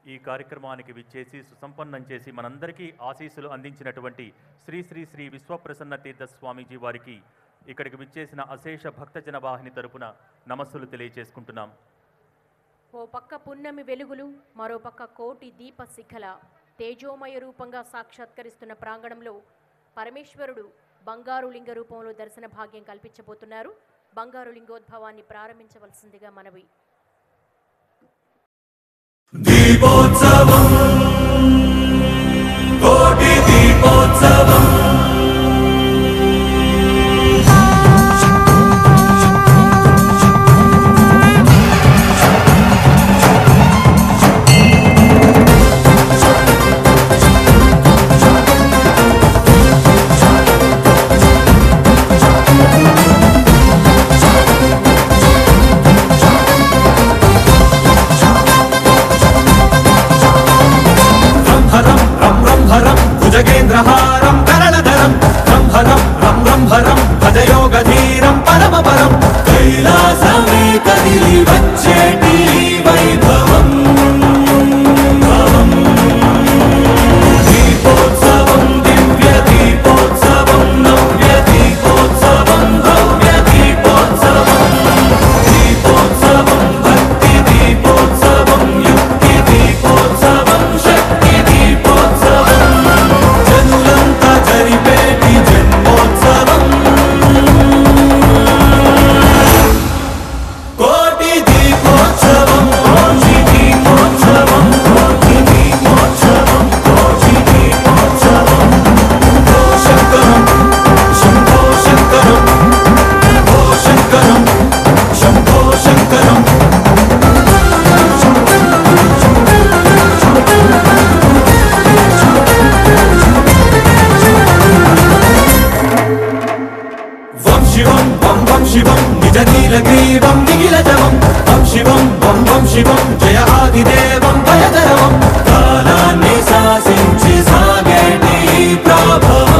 ఈ కార్యక్రమానికి విచ్చేసి సుసంపన్నం చేసి మనందరికీ ఆశీస్సులు అందించినటువంటి శ్రీ శ్రీ శ్రీ విశ్వప్రసన్న తీర్థ స్వామీజీ వారికి ఇక్కడికి విచ్చేసిన అశేష భక్తజన వాహిని తరపున నమస్సులు తెలియజేసుకుంటున్నాం ఓ పక్క పున్నమి వెలుగులు మరో పక్క కోటి దీప శిఖల తేజోమయ రూపంగా సాక్షాత్కరిస్తున్న ప్రాంగణంలో పరమేశ్వరుడు బంగారు లింగ రూపంలో దర్శన భాగ్యం కల్పించబోతున్నారు బంగారు లింగోద్భవాన్ని ప్రారంభించవలసిందిగా మనవి దీపోత్సవం కోటి దీపోత్సవం రంహరం రం రంహరం భుజగేంద్రహారం కరళధరం రంహరం రం రంహరం భజయోగధీరం పరమపరం కైలాసమే కదిలి వచ్చేటి వైభవం భవం. దీపోత్సవం దివ్య దీపోత్సవం నవ్య దీపోత్సవం భవ్య దీపోత్సవం దీపోత్సవం భక్తి దీపోత్సవం యుక్తి దీపోత్సవం శక్తి దీపోత్సవం జనులంతా జరిపేటి జన్మోత్సవం కోటి దీపోత్సవం కోటి దీపోత్సవం కోటి దీపోత్సవం కోటి దీపోత్సవం ఓ శంకరం శంభో శంకరం ఓ శంకరం శంభో శంకరం వం శివం వం వం శివం నిజ నీలగ్రీవం నిఖిలజవం వం శివం వం వం శివం జయ ఆదిదేవం భయదరవం కాలాన్ని శాసించి సాగేటి ప్రభవం